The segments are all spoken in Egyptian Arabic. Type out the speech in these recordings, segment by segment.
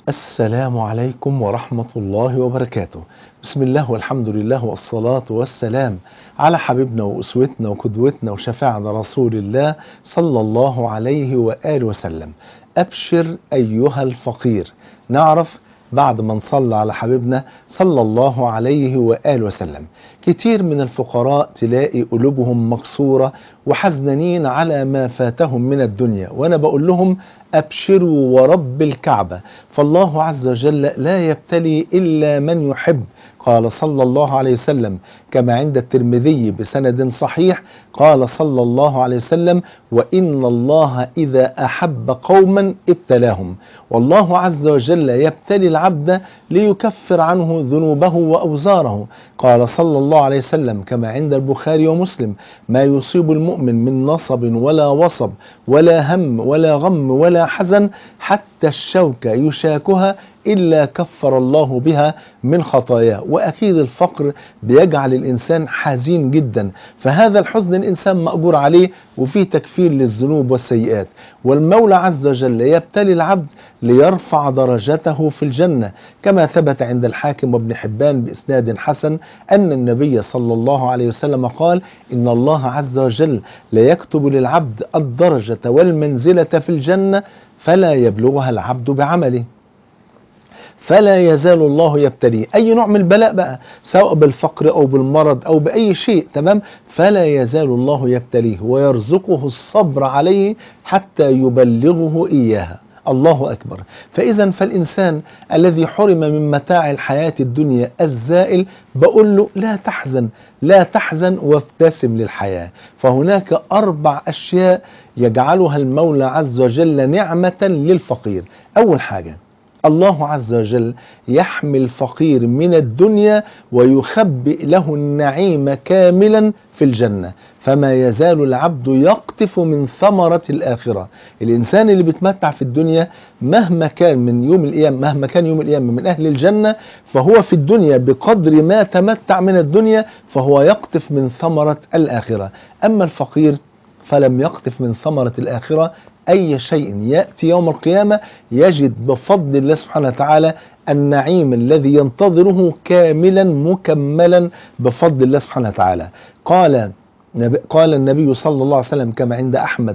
السلام عليكم ورحمة الله وبركاته بسم الله والحمد لله والصلاة والسلام على حبيبنا وأسوتنا وقدوتنا وشفاعنا رسول الله صلى الله عليه وآله وسلم أبشر أيها الفقير نعرف بعد ما نصلى على حبيبنا صلى الله عليه وآله وسلم كتير من الفقراء تلاقي قلوبهم مكسورة وحزنانين على ما فاتهم من الدنيا وأنا بقول لهم أبشروا ورب الكعبة فالله عز وجل لا يبتلي إلا من يحب قال صلى الله عليه وسلم كما عند الترمذي بسند صحيح قال صلى الله عليه وسلم وإن الله إذا أحب قوما ابتلاهم والله عز وجل يبتلي العبد ليكفر عنه ذنوبه وأوزاره قال صلى الله عليه وسلم كما عند البخاري ومسلم ما يصيب المؤمن من نصب ولا وصب ولا هم ولا غم ولا حزن حتى الشوكة يشاكها إلا كفر الله بها من خطاياه وأكيد الفقر بيجعل الإنسان حزين جدا فهذا الحزن الإنسان مأجور عليه وفيه تكفير للذنوب والسيئات والمولى عز وجل يبتلي العبد ليرفع درجته في الجنة كما ثبت عند الحاكم وابن حبان بإسناد حسن أن النبي صلى الله عليه وسلم قال إن الله عز وجل ليكتب للعبد الدرجة والمنزلة في الجنة فلا يبلغها العبد بعمله فلا يزال الله يبتليه أي نوع من البلاء بقى سواء بالفقر أو بالمرض أو بأي شيء تمام فلا يزال الله يبتليه ويرزقه الصبر عليه حتى يبلغه إياها الله أكبر فإذا فالإنسان الذي حرم من متاع الحياة الدنيا الزائل بقول له لا تحزن لا تحزن وابتسم للحياة فهناك أربع أشياء يجعلها المولى عز وجل نعمة للفقير أول حاجة الله عز وجل يحمي الفقير من الدنيا ويخبئ له النعيم كاملا في الجنة فما يزال العبد يقطف من ثمرة الآخرة الإنسان اللي بيتمتع في الدنيا مهما كان من يوم القيامة مهما كان يوم القيامة من أهل الجنة فهو في الدنيا بقدر ما تمتع من الدنيا فهو يقطف من ثمرة الآخرة أما الفقير فلم يقطف من ثمرة الآخرة أي شيء يأتي يوم القيامة يجد بفضل الله سبحانه وتعالى النعيم الذي ينتظره كاملا مكملا بفضل الله سبحانه وتعالى قال قال النبي صلى الله عليه وسلم كما عند أحمد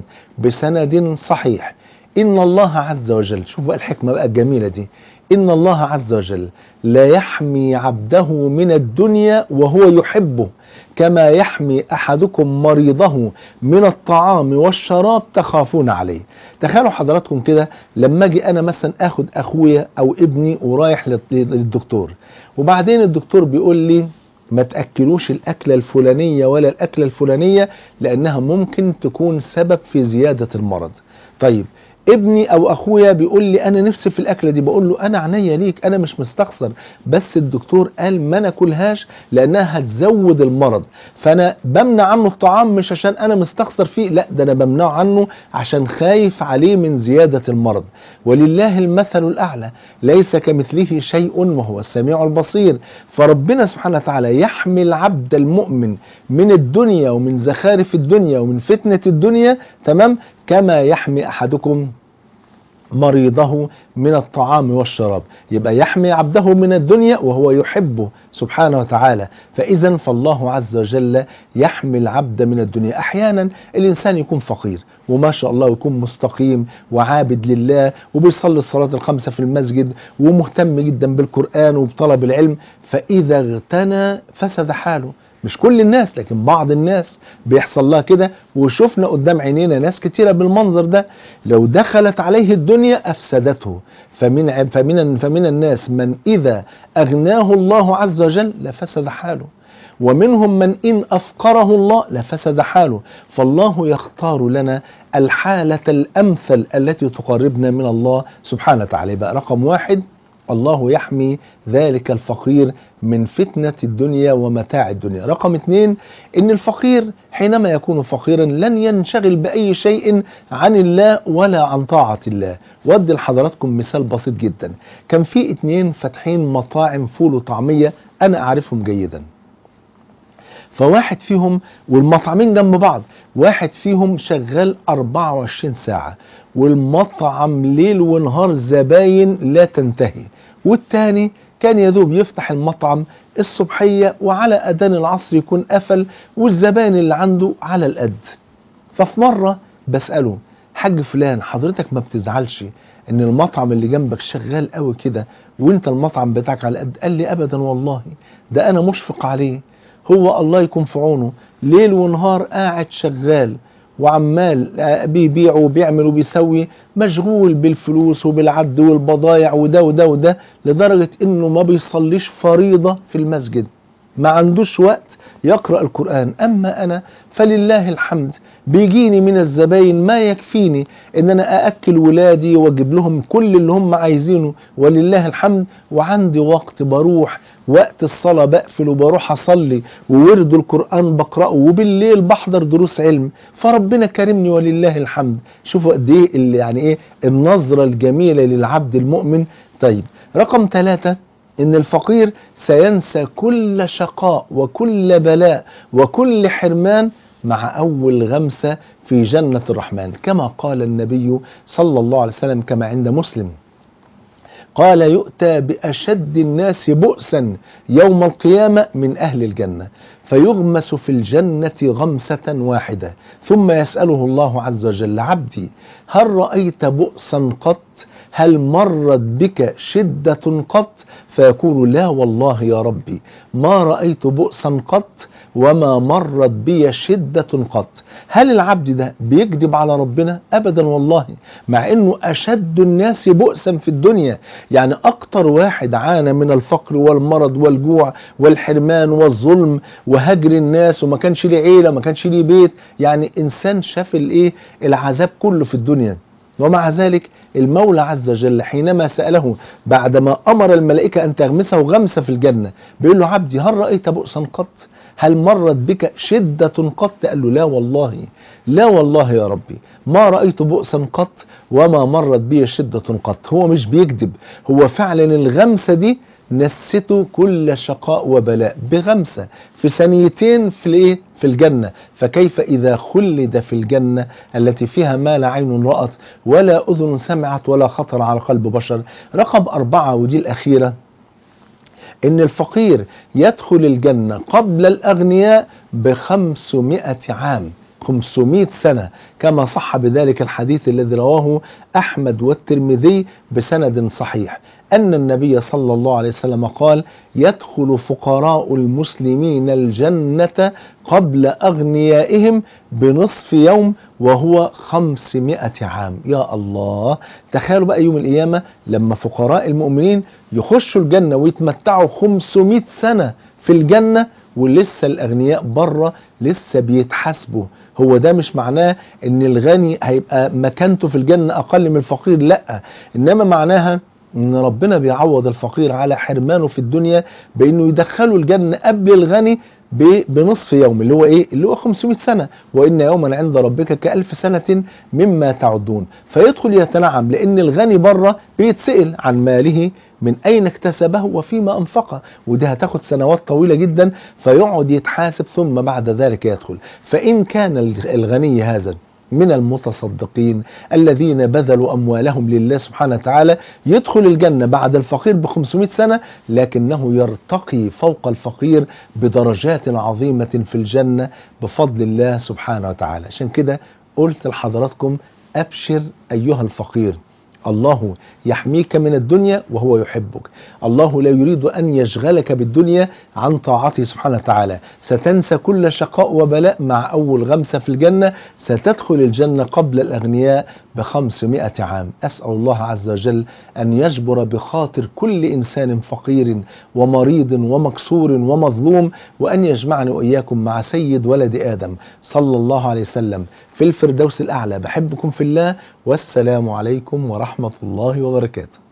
بسند صحيح إن الله عز وجل شوفوا بقى الحكمة بقى الجميلة دي إن الله عز وجل لا يحمي عبده من الدنيا وهو يحبه كما يحمي أحدكم مريضه من الطعام والشراب تخافون عليه تخيلوا حضراتكم كده لما أجي أنا مثلا أخد أخويا أو ابني ورايح للدكتور وبعدين الدكتور بيقول لي ما تأكلوش الأكلة الفلانية ولا الأكلة الفلانية لأنها ممكن تكون سبب في زيادة المرض طيب ابني او اخويا بيقول لي انا نفسي في الاكله دي بقول له انا عينيا ليك انا مش مستخسر بس الدكتور قال ما ناكلهاش لانها هتزود المرض فانا بمنع عنه الطعام مش عشان انا مستخسر فيه لا ده انا بمنعه عنه عشان خايف عليه من زياده المرض ولله المثل الاعلى ليس كمثله شيء وهو السميع البصير فربنا سبحانه وتعالى يحمي العبد المؤمن من الدنيا ومن زخارف الدنيا ومن فتنه الدنيا تمام كما يحمي احدكم مريضه من الطعام والشراب يبقى يحمي عبده من الدنيا وهو يحبه سبحانه وتعالى فإذا فالله عز وجل يحمي العبد من الدنيا أحيانا الإنسان يكون فقير وما شاء الله يكون مستقيم وعابد لله وبيصلي الصلاة الخمسة في المسجد ومهتم جدا بالقرآن وبطلب العلم فإذا اغتنى فسد حاله مش كل الناس لكن بعض الناس بيحصل لها كده وشفنا قدام عينينا ناس كتيرة بالمنظر ده لو دخلت عليه الدنيا أفسدته فمن, فمن, فمن الناس من إذا أغناه الله عز وجل لفسد حاله ومنهم من إن أفقره الله لفسد حاله فالله يختار لنا الحالة الأمثل التي تقربنا من الله سبحانه وتعالى بقى رقم واحد الله يحمي ذلك الفقير من فتنة الدنيا ومتاع الدنيا رقم اثنين ان الفقير حينما يكون فقيرا لن ينشغل بأي شيء عن الله ولا عن طاعة الله ودي لحضراتكم مثال بسيط جدا كان في اتنين فاتحين مطاعم فول وطعمية انا اعرفهم جيدا فواحد فيهم والمطعمين جنب بعض واحد فيهم شغال 24 ساعة والمطعم ليل ونهار زباين لا تنتهي والتاني كان يدوب يفتح المطعم الصبحية وعلى أذان العصر يكون قفل والزبائن اللي عنده على القد ففي مرة بسأله حاج فلان حضرتك ما بتزعلش ان المطعم اللي جنبك شغال قوي كده وانت المطعم بتاعك على قد قال لي ابدا والله ده انا مشفق عليه هو الله يكون في عونه ليل ونهار قاعد شغال وعمال بيبيع وبيعمل وبيسوي مشغول بالفلوس وبالعد والبضايع وده وده وده لدرجة انه ما بيصليش فريضة في المسجد ما عندوش وقت يقرأ القرآن أما أنا فلله الحمد بيجيني من الزباين ما يكفيني ان انا ااكل ولادي واجيب لهم كل اللي هم عايزينه ولله الحمد وعندي وقت بروح وقت الصلاة بقفل وبروح أصلي وورد القرآن بقرأه وبالليل بحضر دروس علم فربنا كرمني ولله الحمد شوفوا قد إيه اللي يعني إيه النظرة الجميلة للعبد المؤمن طيب رقم ثلاثة إن الفقير سينسى كل شقاء وكل بلاء وكل حرمان مع أول غمسة في جنة الرحمن كما قال النبي صلى الله عليه وسلم كما عند مسلم قال يؤتى بأشد الناس بؤسا يوم القيامة من أهل الجنة فيغمس في الجنة غمسة واحدة ثم يسأله الله عز وجل عبدي هل رأيت بؤسا قط هل مرت بك شدة قط فيقول لا والله يا ربي ما رأيت بؤسا قط وما مرت بي شدة قط هل العبد ده بيكذب على ربنا أبدا والله مع أنه أشد الناس بؤسا في الدنيا يعني أكتر واحد عانى من الفقر والمرض والجوع والحرمان والظلم وهجر الناس وما كانش ليه عيلة ما كانش ليه بيت يعني إنسان شاف الإيه العذاب كله في الدنيا ومع ذلك المولى عز وجل حينما سأله بعدما أمر الملائكة أن تغمسه غمسة في الجنة بيقول له عبدي هل رأيت بؤسا قط هل مرت بك شدة قط قال له لا والله لا والله يا ربي ما رأيت بؤسا قط وما مرت بي شدة قط هو مش بيكذب هو فعلا الغمسة دي نسته كل شقاء وبلاء بغمسة في ثانيتين في الايه في الجنة فكيف إذا خلد في الجنة التي فيها ما لا عين رأت ولا أذن سمعت ولا خطر على قلب بشر رقم أربعة ودي الأخيرة إن الفقير يدخل الجنة قبل الأغنياء بخمسمائة عام 500 سنة كما صح بذلك الحديث الذي رواه أحمد والترمذي بسند صحيح أن النبي صلى الله عليه وسلم قال يدخل فقراء المسلمين الجنة قبل أغنيائهم بنصف يوم وهو خمسمائة عام يا الله تخيلوا بقى يوم القيامة لما فقراء المؤمنين يخشوا الجنة ويتمتعوا 500 سنة في الجنة ولسه الأغنياء بره لسه بيتحاسبوا هو ده مش معناه ان الغني هيبقى مكانته في الجنة اقل من الفقير لا انما معناها ان ربنا بيعوض الفقير على حرمانه في الدنيا بانه يدخله الجنة قبل الغني بنصف يوم اللي هو ايه اللي هو 500 سنة وان يوما عند ربك كألف سنة مما تعدون فيدخل يتنعم لان الغني بره بيتسئل عن ماله من اين اكتسبه وفيما انفقه وده هتاخد سنوات طويلة جدا فيقعد يتحاسب ثم بعد ذلك يدخل فان كان الغني هذا من المتصدقين الذين بذلوا أموالهم لله سبحانه وتعالى يدخل الجنة بعد الفقير ب 500 سنة لكنه يرتقي فوق الفقير بدرجات عظيمة في الجنة بفضل الله سبحانه وتعالى عشان كده قلت لحضراتكم أبشر أيها الفقير الله يحميك من الدنيا وهو يحبك الله لا يريد أن يشغلك بالدنيا عن طاعته سبحانه وتعالى ستنسى كل شقاء وبلاء مع أول غمسة في الجنة ستدخل الجنة قبل الأغنياء بخمسمائة عام أسأل الله عز وجل أن يجبر بخاطر كل إنسان فقير ومريض ومكسور ومظلوم وأن يجمعني وإياكم مع سيد ولد آدم صلى الله عليه وسلم في الفردوس الأعلى بحبكم في الله والسلام عليكم ورحمة الله وبركاته